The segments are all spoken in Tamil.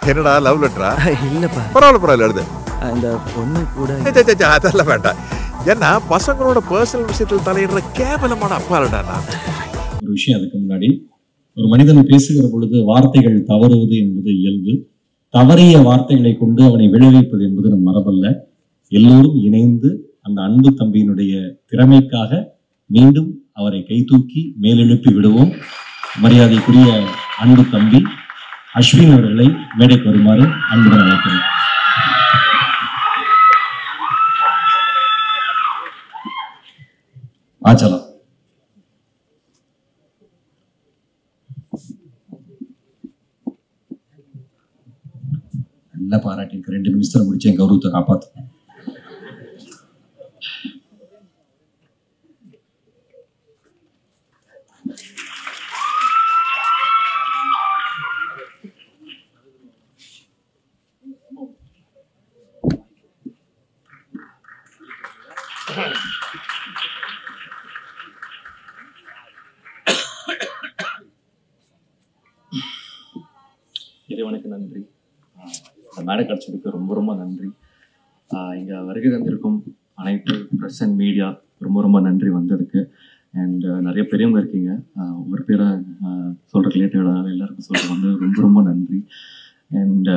என்னடா லவ் லெட்டரா இல்லப்பா பரவாயில்ல பரவாயில்ல எழுது இந்த பொண்ணு கூட சே, சே, சே, அதெல்லாம் வேண்டாம் ஏன்னா பசங்களோட பர்சனல் விஷயத்தில் தலையிடுற கேவலமான அப்பா இல்லடா நான் ஒரு விஷயம் அதுக்கு முன்னாடி ஒரு மனிதன் பேசுகிற பொழுது வார்த்தைகள் தவறுவது என்பது இயல்பு தவறிய வார்த்தைகளை கொண்டு அவனை விளைவிப்பது என்பது நம் மரபல்ல எல்லோரும் இணைந்து அந்த அன்பு தம்பியினுடைய திறமைக்காக மீண்டும் அவரை கைதூக்கி மேலெழுப்பி விடுவோம் மரியாதைக்குரிய அன்பு தம்பி அஸ்வின் அவர்களை மேடைக்கு வருமாறு அன்புடன் அழைக்கிறேன் ஆச்சலாம் நல்லா பாராட்டியிருக்க ரெண்டு நிமிஷத்துல முடிச்சு என் கௌரவத்தை காப்பாத்து இறைவனுக்கு நன்றி ஆஹ் இந்த மேடை கிடைச்சதுக்கு ரொம்ப ரொம்ப நன்றி ஆஹ் இங்க வருகை தந்திருக்கும் அனைத்து ப்ரெஸ் அண்ட் மீடியா ரொம்ப ரொம்ப நன்றி வந்ததுக்கு அண்ட் நிறைய பெரியவங்க இருக்கீங்க ஆஹ் ஒவ்வொரு பேரை சொல்ற ரிலேட்டடாக எல்லாருக்கும் சொல்ற வந்து ரொம்ப ரொம்ப நன்றி அண்ட்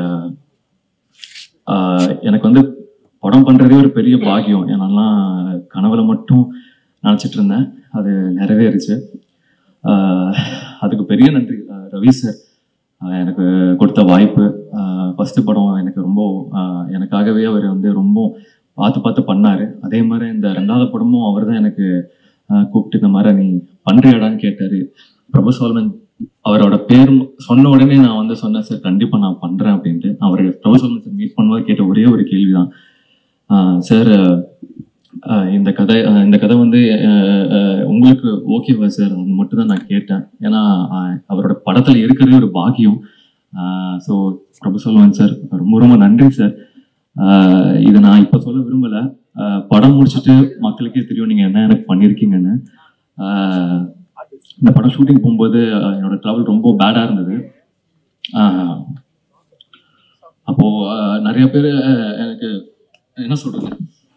எனக்கு வந்து படம் பண்றதே ஒரு பெரிய பாக்கியம் ஏன்னாலாம் கனவுல மட்டும் நினச்சிட்டு இருந்தேன் அது நிறைவேறுச்சு ஆஹ் அதுக்கு பெரிய நன்றி ஆஹ் ரவி சார் ஆஹ் எனக்கு கொடுத்த வாய்ப்பு ஃபஸ்ட்டு படம் எனக்கு ரொம்ப ஆஹ் எனக்காகவே அவர் வந்து ரொம்ப பார்த்து பார்த்து பண்ணார் அதே மாதிரி இந்த ரெண்டாவது படமும் அவர் தான் எனக்கு ஆஹ் கூப்பிட்டு இந்த மாதிரி நீ பண்ணுறியாடான்னு கேட்டார் பிரபு சோல்மன் அவரோட பேர் சொன்ன உடனே நான் வந்து சொன்னேன் சார் கண்டிப்பாக நான் பண்ணுறேன் அப்படின்ட்டு அவர் பிரபு சோல்மன் சார் மீட் பண்ணும்போது கேட்ட ஒரே ஒரு கேள்வி தான் சார் இந்த கதை ஆஹ் இந்த கதை வந்து ஆஹ் ஆஹ் உங்களுக்கு ஓகேவா சார் அது மட்டும் தான் நான் கேட்டேன் ஏன்னா ஆஹ் அவரோட படத்தில் இருக்கிறதே ஒரு பாக்கியம் ஸோ பிரபு சொல்லுவேன் சார் ரொம்ப ரொம்ப நன்றி சார் இது நான் இப்போ சொல்ல விரும்பலை படம் முடிச்சுட்டு மக்களுக்கே தெரியும் நீங்கள் என்ன எனக்கு பண்ணியிருக்கீங்கன்னு ஆஹ் இந்த படம் ஷூட்டிங் போகும்போது ஆஹ் என்னோட ட்ராவல் ரொம்ப பேடாக இருந்தது ஆஹ் அப்போ ஆஹ் நிறைய பேர் எனக்கு என்ன சொல்றது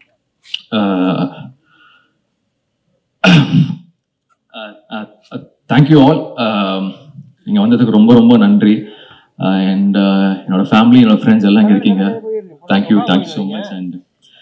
தேங்க்யூ ஆல் நீங்கள் வந்ததுக்கு ரொம்ப ரொம்ப நன்றி அண்ட் என்னோட ஃபேமிலி என்னோட ஃப்ரெண்ட்ஸ் எல்லாம் இங்கே இருக்கீங்க thank you thank you so much and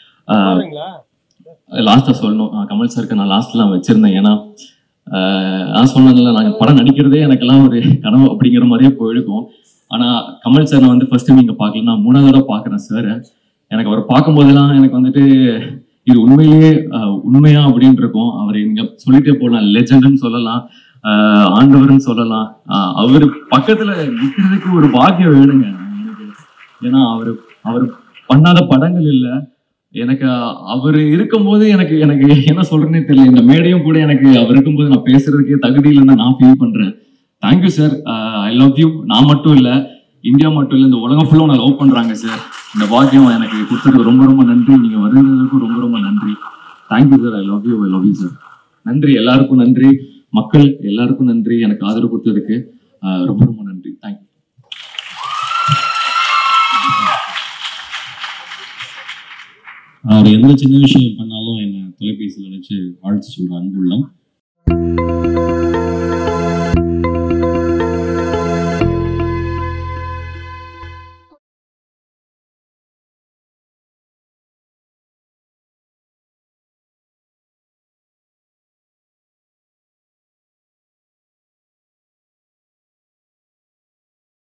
லாஸ்ட்டாக சொல்லணும் ஆஹ் கமல் சாருக்கு நான் லாஸ்ட்லாம் வச்சுருந்தேன் ஏன்னா ஆஹ் நான் சொன்னதில்ல நான் படம் நடிக்கிறதே எனக்கெல்லாம் ஒரு கனவு அப்படிங்கிற மாதிரியே போயிருக்கும் ஆனால் கமல் சார் நான் வந்து ஃபர்ஸ்ட் டைம் இங்கே பார்க்கல நான் மூணாவது தடவை பார்க்குறேன் சார் எனக்கு அவர் பார்க்கும்போதெல்லாம் எனக்கு வந்துட்டு இது உண்மையிலேயே ஆஹ் உண்மையா அப்படின்னு இருக்கும் அவர் இங்க சொல்லிட்டே போகலாம் லெஜண்ட்னு சொல்லலாம் ஆஹ் ஆண்டவர்னு சொல்லலாம் ஆஹ் அவர் பக்கத்துல நிக்கிறதுக்கு ஒரு பாக்கியம் வேணுங்க எனக்கு. ஏன்னா அவர் அவர் பண்ணாத படங்கள் இல்லை எனக்கு அவர் இருக்கும்போது எனக்கு எனக்கு என்ன சொல்றேனே தெரியல இந்த மேடையும் கூட எனக்கு அவர் இருக்கும்போது நான் பேசுறதுக்கே தகுதி இல்லைன்னு நான் ஃபீல் பண்றேன் thank you sir I love you நான் மட்டும் இல்லை இந்தியா மட்டும் இல்லை இந்த உலகம் ஃபுல்லும் நான் லவ் பண்றாங்க சார் இந்த பாக்கியம் எனக்கு கொடுத்ததுக்கு ரொம்ப ரொம்ப நன்றி நீங்க வருகிறதுக்கும் ரொம்ப ரொம்ப நன்றி thank you sir I love you I love you sir நன்றி எல்லாருக்கும் நன்றி மக்கள் எல்லாருக்கும் நன்றி எனக்கு ஆதரவு கொடுத்ததுக்கு ஆஹ் ரொம்ப ரொம்ப நன்றி தேங்க்யூ அவர் எந்த சின்ன விஷயம் பண்ணாலும் என்னை தொலைபேசியில் நினைச்சு வாழ்த்து சொல்ற அன்புள்ளம்